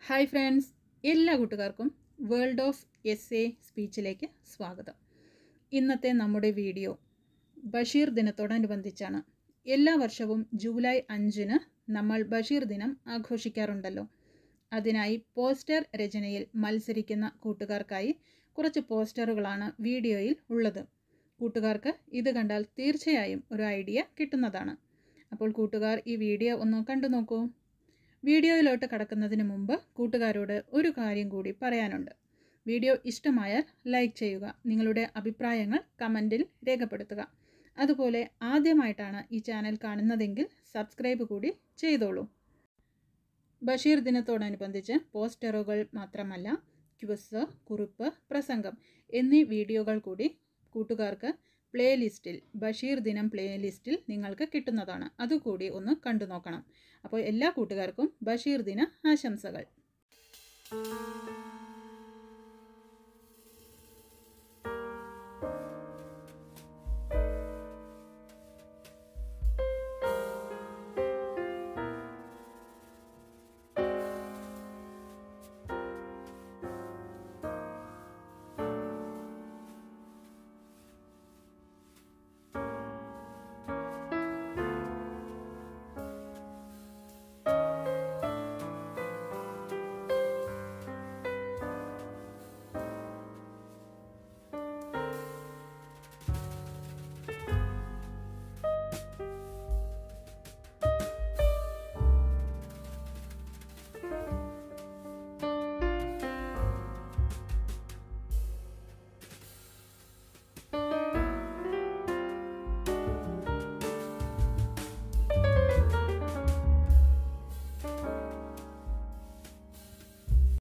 hi friends എല്ലാ കൂട്ടുകാർക്കും world of S A സ്പീച്ചിലേക്ക് സ്വാഗതം ഇന്നത്തെ നമ്മുടെ വീഡിയോ ബഷീർ ദിനത്തോടനുബന്ധിച്ചാണ് എല്ലാ വർഷവും ജൂലൈ അഞ്ചിന് നമ്മൾ ബഷീർ ദിനം ആഘോഷിക്കാറുണ്ടല്ലോ അതിനായി പോസ്റ്റർ രചനയിൽ മത്സരിക്കുന്ന കൂട്ടുകാർക്കായി കുറച്ച് പോസ്റ്ററുകളാണ് വീഡിയോയിൽ ഉള്ളത് കൂട്ടുകാർക്ക് ഇത് കണ്ടാൽ തീർച്ചയായും ഒരു ഐഡിയ കിട്ടുന്നതാണ് അപ്പോൾ കൂട്ടുകാർ ഈ വീഡിയോ ഒന്ന് കണ്ടു നോക്കൂ വീഡിയോയിലോട്ട് കടക്കുന്നതിന് മുമ്പ് കൂട്ടുകാരോട് ഒരു കാര്യം കൂടി പറയാനുണ്ട് വീഡിയോ ഇഷ്ടമായാൽ ലൈക്ക് ചെയ്യുക നിങ്ങളുടെ അഭിപ്രായങ്ങൾ കമൻറ്റിൽ രേഖപ്പെടുത്തുക അതുപോലെ ആദ്യമായിട്ടാണ് ഈ ചാനൽ കാണുന്നതെങ്കിൽ സബ്സ്ക്രൈബ് കൂടി ചെയ്തോളൂ ബഷീർ ദിനത്തോടനുബന്ധിച്ച് പോസ്റ്ററുകൾ മാത്രമല്ല ക്വിസ് കുറിപ്പ് പ്രസംഗം എന്നീ വീഡിയോകൾ കൂടി കൂട്ടുകാർക്ക് പ്ലേലിസ്റ്റിൽ ബഷീർ ദിനം പ്ലേലിസ്റ്റിൽ നിങ്ങൾക്ക് കിട്ടുന്നതാണ് അതുകൂടി ഒന്ന് കണ്ടു നോക്കണം അപ്പോൾ എല്ലാ കൂട്ടുകാർക്കും ബഷീർ ദിന ആശംസകൾ